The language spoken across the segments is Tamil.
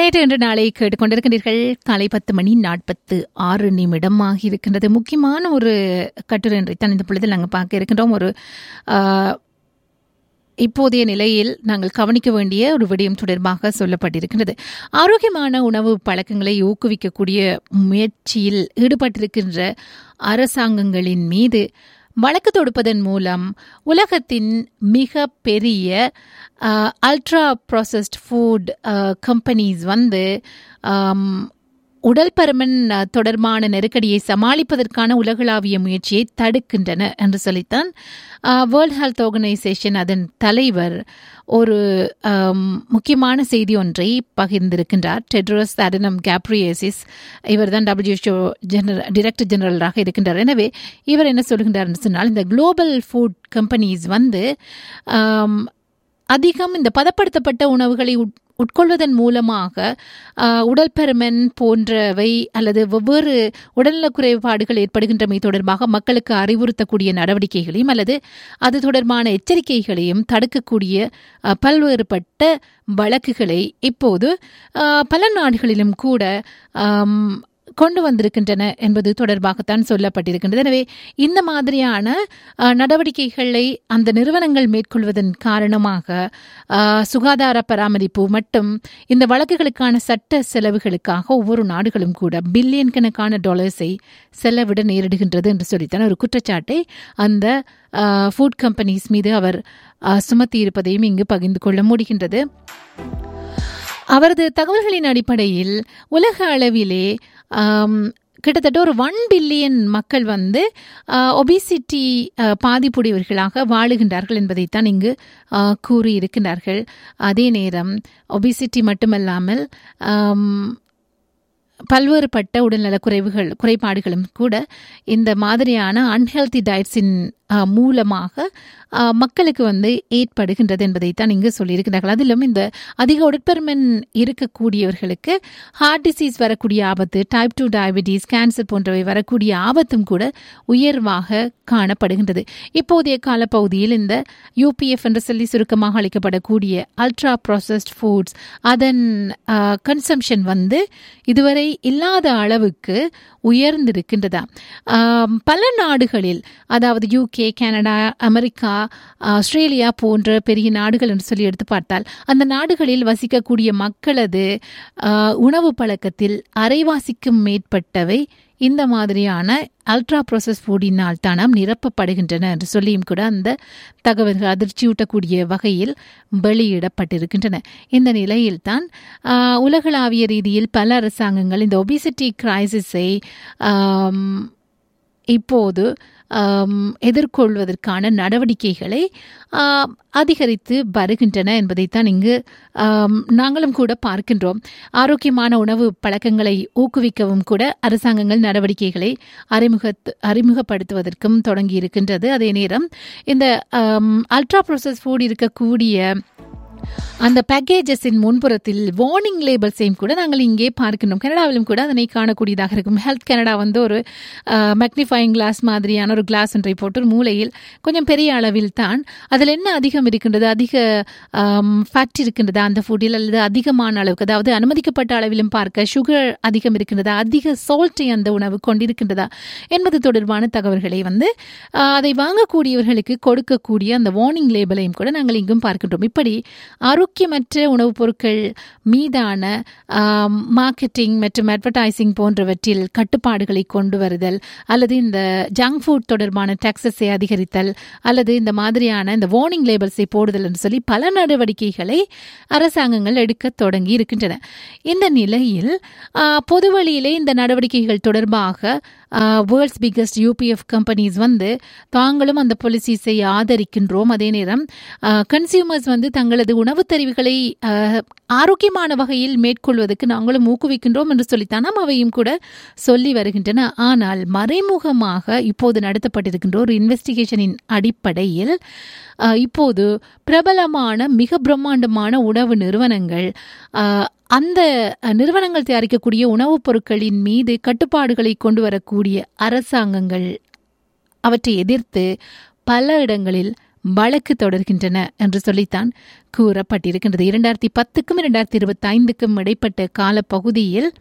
நேற்று இன்று நாளை கேட்டுக்கொண்டிருக்கின்றீர்கள் காலை பத்து மணி நாற்பத்து ஆறு நிமிடம் ஆகியிருக்கின்றது முக்கியமான ஒரு கட்டுரை தான் இந்த பொழுதில் நாங்கள் பார்க்க இருக்கின்றோம் ஒரு ஆ, இப்போதைய நிலையில் நாங்கள் கவனிக்க வேண்டிய ஒரு விடயம் தொடர்பாக சொல்லப்பட்டிருக்கின்றது ஆரோக்கியமான உணவு பழக்கங்களை ஊக்குவிக்கக்கூடிய முயற்சியில் ஈடுபட்டிருக்கின்ற அரசாங்கங்களின் மீது வழக்கு தொடுப்பதன் மூலம் உலகத்தின் மிக பெரிய அல்ட்ரா ப்ராசஸ்ட் ஃபுட் கம்பெனிஸ் வந்து ஆம், உடல் பருமன் அஹ், தொடர்பான நெருக்கடியை சமாளிப்பதற்கான உலகளாவிய முயற்சியை தடுக்கின்றன என்று சொல்லித்தான் வேர்ல்ட் ஹெல்த் ஆர்கனைசேஷன் அதன் தலைவர் ஒரு ஆம், முக்கியமான செய்தி ஒன்றை பகிர்ந்திருக்கின்றார் டெட்ரோஸ் அடனம் கேப்ரியேசிஸ் இவர் தான் டபிள்யூஹெச்ஓ ஜெனரல் டைரக்டர் ஜெனரலாக இருக்கின்றார் எனவே இவர் என்ன சொல்கின்றார்னு சொன்னால் இந்த குளோபல் ஃபுட் கம்பெனிஸ் வந்து ஆம், அதிகம் இந்த பதப்படுத்தப்பட்ட உணவுகளை உட்- உட்கொள்வதன் மூலமாக ஆஹ், உடல் பருமன் போன்றவை அல்லது வெவ்வேறு உடல்நலக் குறைபாடுகள் ஏற்படுகின்றமை தொடர்பாக மக்களுக்கு அறிவுறுத்தக்கூடிய நடவடிக்கைகளையும் அல்லது அது தொடர்பான எச்சரிக்கைகளையும் தடுக்கக்கூடிய ஆஹ், பல்வேறுபட்ட வழக்குகளை இப்போது ஆஹ், பல நாடுகளிலும் கூட ஆம், கொண்டு வந்திருக்கின்றன என்பது தொடர்பாகத்தான் சொல்லப்பட்டிருக்கின்றது எனவே இந்த மாதிரியான அஹ், நடவடிக்கைகளை அந்த நிறுவனங்கள் மேற்கொள்வதன் காரணமாக அஹ், சுகாதார பராமரிப்பு மற்றும் இந்த வழக்குகளுக்கான சட்ட செலவுகளுக்காக ஒவ்வொரு நாடுகளும் கூட பில்லியன் கணக்கான டாலர்ஸை செலவிட நேரிடுகின்றது என்று சொல்லித்தான் ஒரு குற்றச்சாட்டை அந்த ஃபுட் கம்பெனிஸ் மீது அவர் அஹ், சுமத்தியிருப்பதையும் இங்கு பகிர்ந்து கொள்ள முடிகின்றது அவரது தகவல்களின் அடிப்படையில் உலக அளவிலே ஆம், கிட்டத்தட்ட ஒரு ஒன் பில்லியன் மக்கள் வந்து ஒபிசிட்டி பாதிப்புடையவர்களாக வாழுகின்றார்கள் என்பதைத்தான் இங்கு ஆ, கூறியிருக்கிறார்கள் அதே நேரம் ஒபிசிட்டி மட்டுமல்லாமல் ஆம், பல்வேறுபட்ட உடல்நல குறைவுகள் குறைபாடுகளும் கூட இந்த மாதிரியான அன்ஹெல்தி டயட்ஸின் மூலமாக ஆ, மக்களுக்கு வந்து ஏற்படுகின்றது என்பதைத்தான் இங்கு சொல்லியிருக்கிறார்கள் அதிலும் இந்த அதிக உடற்பருமன் இருக்கக்கூடியவர்களுக்கு ஹார்ட் டிசீஸ் வரக்கூடிய ஆபத்து டைப் டூ டயபிட்டிஸ் கேன்சர் போன்றவை வரக்கூடிய ஆபத்தும் கூட உயர்வாக காணப்படுகின்றது இப்போதைய காலப்பகுதியில் இந்த யூபிஎஃப் என்று சொல்லி சுருக்கமாக அளிக்கப்படக்கூடிய அல்ட்ரா ப்ராசஸ்ட் ஃபுட்ஸ் அதன் கன்சம்ஷன் வந்து இதுவரை இல்லாத அளவுக்கு உயர்ந்திருக்கின்றதா ஆம், பல நாடுகளில் அதாவது யூகே கனடா அமெரிக்கா ஆஸ்திரேலியா போன்ற பெரிய நாடுகள் என்று சொல்லி எடுத்து பார்த்தால் அந்த நாடுகளில் வசிக்கக்கூடிய மக்களது ஆ, உணவு பழக்கத்தில் அரைவாசிக்கும் மேற்பட்டவை இந்த மாதிரியான அல்ட்ரா ப்ராசஸ் ஃபுடினால் தானாம் நிரப்பப்படுகின்றன என்று சொல்லியும் கூட அந்த தகவல்கள் அதிர்ச்சியூட்டக்கூடிய வகையில் வெளியிடப்பட்டிருக்கின்றன இந்த நிலையில்தான் ஆ, உலகளாவிய ரீதியில் பல அரசாங்கங்கள் இந்த ஒபிசிட்டி கிரைசிஸை இப்போது ஆம், எதிர்கொள்வதற்கான நடவடிக்கைகளை ஆம், அதிகரித்து வருகின்றன என்பதைத்தான் இங்கு ஆம், நாங்களும் கூட பார்க்கின்றோம் ஆரோக்கியமான உணவு பழக்கங்களை ஊக்குவிக்கவும் கூட அரசாங்கங்கள் நடவடிக்கைகளை அறிமுக அறிமுகப்படுத்துவதற்கும் தொடங்கி இருக்கின்றது அதே நேரம் இந்த அல்ட்ரா ப்ராசஸ் ஃபுட் இருக்கக்கூடிய அந்த பேக்கேஜஸின் முன்புறத்தில் வார்னிங் லேபிள்ஸையும் கூட நாங்கள் இங்கே பார்க்கின்றோம் கனடாவிலும் கூட அதனை காணக்கூடியதாக இருக்கும் ஹெல்த் கனடா வந்து ஒரு மேக்னிஃபைங் கிளாஸ் மாதிரியான ஒரு கிளாஸ் ஒன்றை போட்டு ஒரு மூலையில் கொஞ்சம் பெரிய அளவில் தான் அதில் என்ன அதிகம் இருக்கின்றது அதிக ஃபேட் இருக்கின்றதா அந்த ஃபுட்டில் அல்லது அதிகமான அளவுக்கு அதாவது அனுமதிக்கப்பட்ட அளவிலும் பார்க்க சுகர் அதிகம் இருக்கின்றதா அதிக சால்ட்டை அந்த உணவு கொண்டிருக்கின்றதா என்பது தொடர்பான தகவல்களை வந்து ஆஹ், அதை வாங்கக்கூடியவர்களுக்கு கொடுக்கக்கூடிய அந்த வார்னிங் லேபிளையும் கூட நாங்கள் இங்கும் பார்க்கின்றோம் இப்படி ஆரோக்கியமற்ற உணவுப் பொருட்கள் மீதான மார்க்கெட்டிங் மற்றும் அட்வர்டைசிங் போன்றவற்றில் கட்டுப்பாடுகளை கொண்டு வருதல் அல்லது இந்த ஜங்க் ஃபுட் தொடர்பான டாக்ஸஸை அதிகரித்தல் அல்லது இந்த மாதிரியான இந்த வார்னிங் லேபிள்ஸை போடுதல் என்று சொல்லி பல நடவடிக்கைகளை அரசாங்கங்கள் எடுக்க தொடங்கி இருக்கின்றன இந்த நிலையில் ஆ, பொது வழியிலே இந்த நடவடிக்கைகள் தொடர்பாக வேர்ல்ட்ஸ் பிக்கஸ்ட் யூபிஎஃப் கம்பெனிஸ் வந்து தாங்களும் அந்த பாலிசிஸை ஆதரிக்கின்றோம் அதே நேரம் கன்சியூமர்ஸ் வந்து தங்களது உணவுத் தெரிவுகளை ஆ, ஆரோக்கியமான வகையில் மேற்கொள்வதற்கு நாங்களும் ஊக்குவிக்கின்றோம் என்று சொல்லித்தானாம் அவையும் கூட சொல்லி வருகின்றன ஆனால் மறைமுகமாக இப்போது நடத்தப்பட்டிருக்கின்ற ஒரு இன்வெஸ்டிகேஷனின் அடிப்படையில் ஆ, இப்போது பிரபலமான மிக பிரம்மாண்டமான உணவு நிறுவனங்கள் ஆ, அந்த அஹ், நிறுவனங்கள் தயாரிக்கக்கூடிய உணவுப் பொருட்களின் மீது கட்டுப்பாடுகளை கொண்டு வரக்கூடிய அரசாங்கங்கள் அவற்றை எதிர்த்து பல இடங்களில் வழக்கு தொடர்கின்றன என்று சொல்லித்தான் கூறப்பட்டிருக்கின்றது இரண்டாயிரத்தி பத்துக்கும் இரண்டாயிரத்தி இருபத்தி ஐந்துக்கும் இடைப்பட்ட காலப்பகுதியில்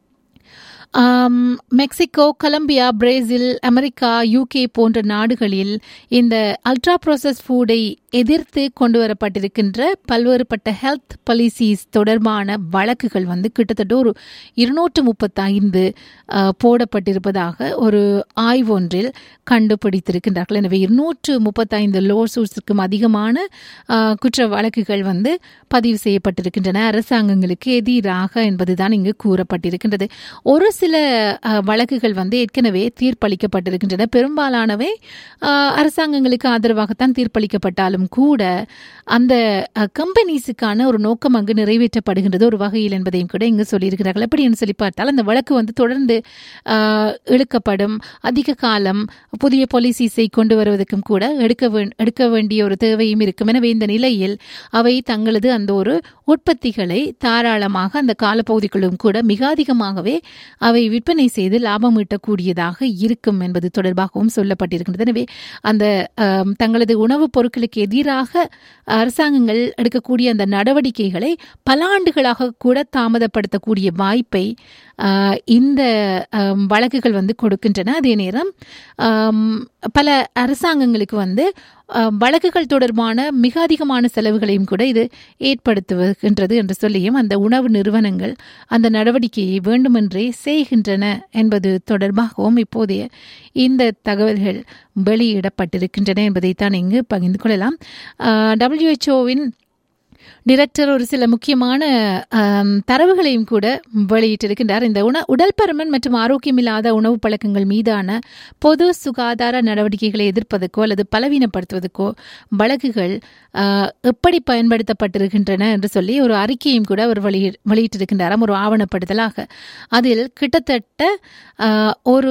ஆம், Mexico Colombia Brazil America UK போன்ற நாடுகளில் இந்த அல்ட்ரா ப்ராசஸ் ஃபுட்டை எதிர்த்து கொண்டு வரப்பட்டிருக்கின்ற பல்வேறுபட்ட ஹெல்த் பாலிசிஸ் தொடர்பான வழக்குகள் வந்து கிட்டத்தட்ட ஒரு இருநூற்று முப்பத்தைந்து போடப்பட்டிருப்பதாக ஒரு ஆய்வொன்றில் கண்டுபிடித்திருக்கின்றார்கள் எனவே இருநூற்று முப்பத்தைந்து லோ சூட்ஸுக்கும் அதிகமான ஆ, குற்ற வழக்குகள் வந்து பதிவு செய்யப்பட்டிருக்கின்றன அரசாங்கங்களுக்கு எதிராக என்பதுதான் இங்கு கூறப்பட்டிருக்கின்றது ஒரு சில அ, வழக்குகள் வந்து ஏற்கனவே தீர்ப்பளிக்கப்பட்டிருக்கின்றன பெரும்பாலானவை அ, அரசாங்கங்களுக்கு ஆதரவாகத்தான் தீர்ப்பளிக்கப்பட்டாலும் கூட அந்த கம்பெனிஸுக்கான ஒரு நோக்கம் அங்கு நிறைவேற்றப்படுகின்றது ஒரு வகையில் என்பதையும் கூட இங்கு சொல்லியிருக்கிறார்கள் எப்படின்னு சொல்லி பார்த்தால் அந்த வழக்கு வந்து தொடர்ந்து அ, இழுக்கப்படும் அதிக காலம் புதிய பாலிசிஸை கொண்டு வருவதற்கும் கூட எடுக்க வே- எடுக்க வேண்டிய ஒரு தேவையும் இருக்கும் எனவே இந்த நிலையில் அவை தங்களது அந்த ஒரு உற்பத்திகளை தாராளமாக அந்த காலப்பகுதிக்குள்ளும் கூட மிக அதிகமாகவே அவை விற்பனை செய்து லாபம் ஈட்டக்கூடியதாக இருக்கும் என்பது தொடர்பாகவும் சொல்லப்பட்டிருக்கின்றது எனவே அந்த ஆம், தங்களது உணவுப் பொருட்களுக்கு எதிராக அரசாங்கங்கள் எடுக்கக்கூடிய அந்த நடவடிக்கைகளை பல ஆண்டுகளாக கூட தாமதப்படுத்தக்கூடிய வாய்ப்பை ஆ, இந்த ஆம், வழக்குகள் வந்து கொடுக்கின்றன அதே நேரம் ஆம், பல அரசாங்கங்களுக்கு வந்து ஆ, வழக்குகள் தொடர்பான மிக அதிகமான செலவுகளையும் கூட இது ஏற்படுத்துகின்றது என்று சொல்லியும் அந்த உணவு நிறுவனங்கள் அந்த நடவடிக்கையை வேண்டுமென்றே செய்கின்றன என்பது தொடர்பாகவும் இப்போதைய இந்த தகவல்கள் வெளியிடப்பட்டிருக்கின்றன என்பதைத்தான் இங்கு பகிர்ந்து கொள்ளலாம் டபிள்யூஹெச்ஓவின் டிரெக்டர் ஒரு சில முக்கியமான ஆம், தரவுகளையும் கூட வெளியிட்டிருக்கின்றார் இந்த உண உடல் பருமன் மற்றும் ஆரோக்கியமில்லாத உணவு பழக்கங்கள் மீதான பொது சுகாதார நடவடிக்கைகளை எதிர்ப்பதற்கோ அல்லது பலவீனப்படுத்துவதற்கோ வழக்குகள் ஆ, எப்படி பயன்படுத்தப்பட்டிருக்கின்றன என்று சொல்லி ஒரு அறிக்கையும் கூட அவர் வெளியி வெளியிட்டிருக்கின்றாராம் ஒரு ஆவணப்படுத்தலாக அதில் கிட்டத்தட்ட ஆ, ஒரு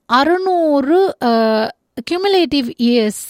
அறுநூறு cumulative years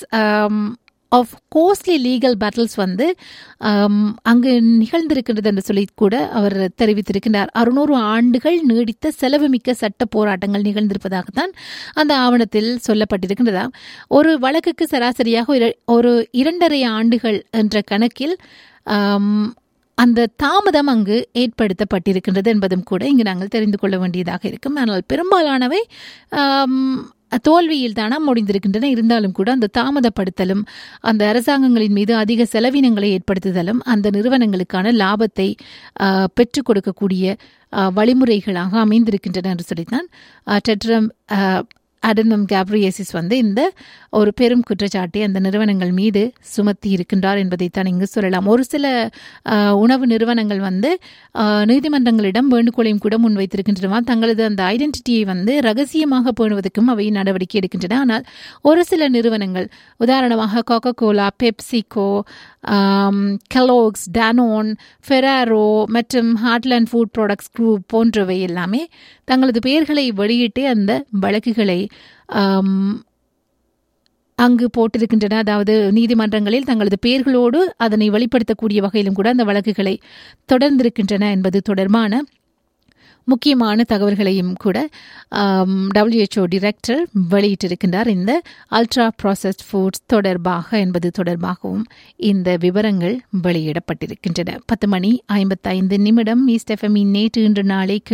of costly legal battles வந்து ஆம், அங்கு நிகழ்ந்திருக்கின்றது என்று சொல்லி கூட அவர் தெரிவித்திருக்கின்றார் அறுநூறு ஆண்டுகள் நீடித்த செலவுமிக்க சட்ட போராட்டங்கள் நிகழ்ந்திருப்பதாகத்தான் அந்த ஆவணத்தில் சொல்லப்பட்டிருக்கின்றதா ஒரு வழக்குக்கு சராசரியாக ஒரு- ஒரு இரண்டரை ஆண்டுகள் என்ற கணக்கில் ஆம், அந்த தாமதம் அங்கு ஏற்படுத்தப்பட்டிருக்கின்றது என்பதும் கூட இங்கு நாங்கள் தெரிந்து கொள்ள வேண்டியதாக இருக்கும் ஆனால் பெரும்பாலானவை ஆம், தோல்வியில் தானா முடிந்திருக்கின்றன இருந்தாலும் கூட அந்த தாமதப்படுத்தலும் அந்த அரசாங்கங்களின் மீது அதிக செலவினங்களை ஏற்படுத்துதலும் அந்த நிறுவனங்களுக்கான லாபத்தை ஆ, பெற்றுக் கொடுக்கக்கூடிய ஆ, வழிமுறைகளாக அமைந்திருக்கின்றன என்று சொல்லித்தான் ஆ, டெட்ரம் ஆ, அடனம் கேப்ரியசிஸ் வந்து இந்த ஒரு பெரும் குற்றச்சாட்டை அந்த நிறுவனங்கள் மீது சுமத்தி இருக்கின்றார் என்பதைத்தான் இங்கு சொல்லலாம் ஒரு சில ஆ, உணவு நிறுவனங்கள் வந்து ஆ, நீதிமன்றங்களிடம் வேண்டுகோளையும் கூட முன்வைத்திருக்கின்றன தங்களது அந்த ஐடென்டிட்டியை வந்து ரகசியமாக பேணுவதற்கும் அவை நடவடிக்கை எடுக்கின்றன ஆனால் ஒரு சில நிறுவனங்கள் உதாரணமாக Coca Cola PepsiCo Kellogg's Danone Ferrero மற்றும் ஹார்ட்லேண்ட் ஃபுட் ப்ராடக்ட்ஸ் குரூப் போன்றவை எல்லாமே தங்களது பெயர்களை வெளியிட்டு அந்த வழக்குகளை ஆம், அங்கு போட்டிருக்கின்றன அதாவது நீதிமன்றங்களில் தங்களது பெயர்களோடு அதனை வெளிப்படுத்தக்கூடிய வகையிலும் கூட அந்த வழக்குகளை தொடர்ந்திருக்கின்றன என்பது தொடர்பான முக்கியமான தகவல்களையும் கூட டபிள்யூஹெச்ஓ டிரெக்டர் வெளியிட்டிருக்கின்றார் இந்த அல்ட்ரா ப்ராசஸ்ட் ஃபுட்ஸ் தொடர்பாக என்பது தொடர்பாகவும் இந்த விவரங்கள் வெளியிடப்பட்டிருக்கின்றன பத்து மணி ஐம்பத்தைந்து நிமிடம் ஈஸ்ட் எஃப்எம்மின் நேற்று இன்று நாளை